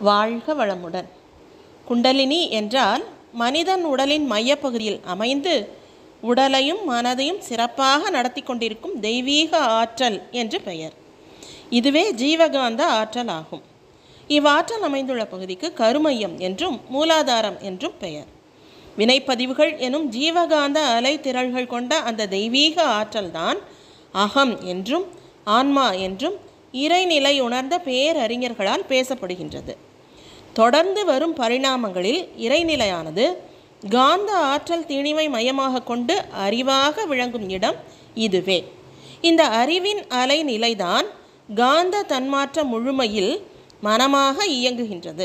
வாழ்க வளமுடன் குண்டலினி என்றால் மனிதன் உடலின் மையப்பகுதியில் அமைந்து உடலையும் மனதையும் சிறப்பாக நடத்தி கொண்டிருக்கும் தெய்வீக ஆற்றல் என்று பெயர் இதுவே ஜீவகாந்த ஆற்றல் ஆகும் இவ்வாற்றல் அமைந்துள்ள பகுதிக்கு கருமையம் என்றும் மூலாதாரம் என்றும் பெயர் வினைப்பதிவுகள் எனும் ஜீவகாந்த அலை திரள்கள் கொண்ட அந்த தெய்வீக ஆற்றல்தான் அகம் என்றும் ஆன்மா என்றும் இறைநிலை உணர்ந்த பேரறிஞர்களால் பேசப்படுகின்றது தொடர்ந்து வரும் பரிணாமங்களில் இறைநிலையானது காந்த ஆற்றல் திணிவை மையமாக கொண்டு அறிவாக விளங்கும் இடம் இதுவே இந்த அறிவின் அலை நிலைதான் காந்த தன்மாற்ற முழுமையில் மனமாக இயங்குகின்றது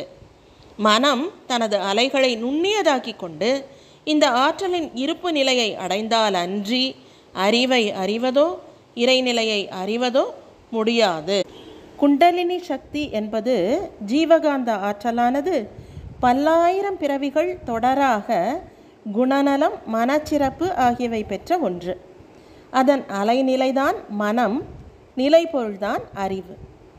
மனம் தனது அலைகளை நுண்ணியதாக்கி கொண்டு இந்த ஆற்றலின் இருப்பு நிலையை அடைந்தால் அன்றி அறிவை அறிவதோ இறைநிலையை அறிவதோ முடியாது குண்டலினி சக்தி என்பது ஜீவகாந்த ஆற்றலானது பல்லாயிரம் பிறவிகள் தொடராக குணநலம் மனச்சிறப்பு ஆகியவை பெற்ற ஒன்று அதன் அலைநிலைதான் மனம் நிலைப்பொருள்தான் அறிவு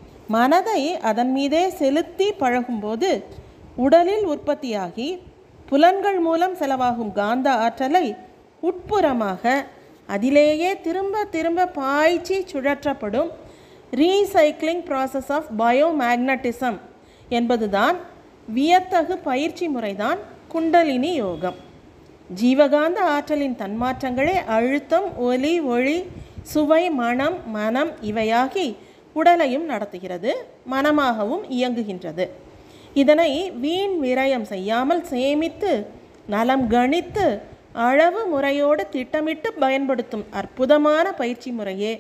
மனதை அதன் மீதே செலுத்தி பழகும்போது உடலில் உற்பத்தியாகி புலன்கள் மூலம் செலவாகும் காந்த ஆற்றலை உட்புறமாக அதிலேயே திரும்ப திரும்ப பாய்ச்சி சுழற்றப்படும் ரீசைக்ளிங் ப்ராசஸ் ஆஃப் பயோமேக்னட்டிசம் என்பதுதான் வியத்தகு பயிற்சி முறைதான் குண்டலினி யோகம் ஜீவகாந்த ஆற்றலின் தன்மாற்றங்களே அழுத்தம் ஒலி ஒளி சுவை மனம் மனம் இவையாகி உடலையும் நடத்துகிறது மனமாகவும் இயங்குகின்றது இதனை வீண் விரயம் செய்யாமல் சேமித்து நலம் கணித்து அளவு முறையோடு திட்டமிட்டு பயன்படுத்தும் அற்புதமான பயிற்சி முறையே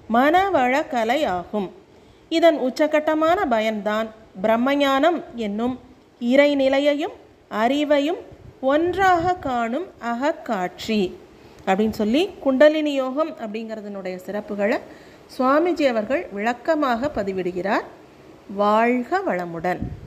மனவளக்கலை ஆகும் இதன் உச்சகட்டமான பயன்தான் பிரம்மஞானம் என்னும் இறைநிலையையும் அறிவையும் ஒன்றாக காணும் அகக்காட்சி அப்படின்னு சொல்லி குண்டலினி யோகம் அப்படிங்கிறதுனுடைய சிறப்புகளை சுவாமிஜி அவர்கள் விளக்கமாக பதிவிடுகிறார் வாழ்க வளமுடன்